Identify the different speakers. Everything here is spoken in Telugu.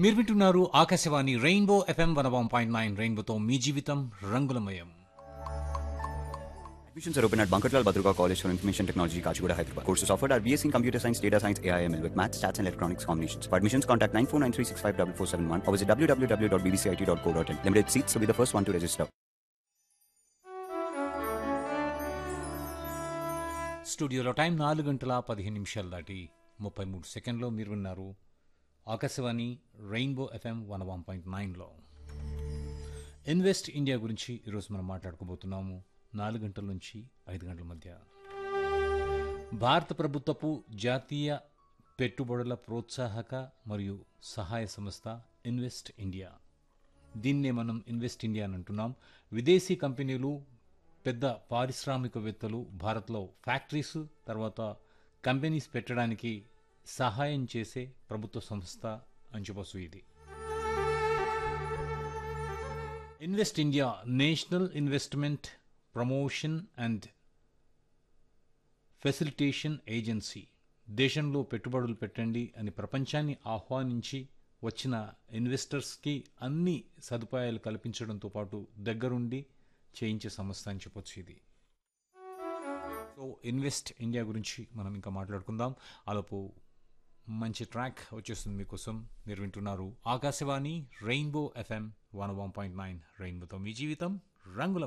Speaker 1: మీరు వింటున్నారు Akashvani rainbow FM one one point nine రెయిన్బోతో మీ జీవితం రంగులమయం
Speaker 2: Admissions are open at Bankarlal Badruga College for Information Technology, Kachigura, Hyderabad. Courses offered are BSc in Computer Science, Data Science, AIML with Maths, Stats and Electronics combinations. For admissions, contact 9493654471 or visit www.bbcit.co.in. Limited seats, so be the first one to register.
Speaker 1: స్టూడియోలో టైం నాలుగు గంటల పదిహేను నిమిషాలు దాటి ముప్పై మూడు సెకండ్లో మీరు విన్నారు Akashvani rainbow FM one one point నైన్లో ఇన్వెస్ట్ ఇండియా గురించి ఈరోజు మనం మాట్లాడుకోబోతున్నాము నాలుగు గంటల నుంచి ఐదు గంటల మధ్య భారత ప్రభుత్వపు జాతీయ పెట్టుబడుల ప్రోత్సాహక మరియు సహాయ సంస్థ ఇన్వెస్ట్ ఇండియా దీన్నే మనం ఇన్వెస్ట్ ఇండియా అని అంటున్నాం విదేశీ కంపెనీలు పెద్ద పారిశ్రామికవేత్తలు భారత్లో ఫ్యాక్టరీస్ తర్వాత కంపెనీస్ పెట్టడానికి సహాయం చేసే ప్రభుత్వ సంస్థ అని చెప్పొచ్చు ఇది invest India national investment promotion and facilitation agency దేశంలో పెట్టుబడులు పెట్టండి అని ప్రపంచాన్ని ఆహ్వానించి వచ్చిన ఇన్వెస్టర్స్కి అన్ని సదుపాయాలు కల్పించడంతో పాటు దగ్గరుండి చేయించే సంస్థ అని చెప్పొచ్చు ఇది సో ఇన్వెస్ట్ ఇండియా గురించి మనం ఇంకా మాట్లాడుకుందాం అలోపు మంచి ట్రాక్ వచ్చేస్తుంది మీకోసం మీరు వింటున్నారు Akashvani rainbow FM one one point nine రెయిన్బోతో మీ జీవితం రంగుల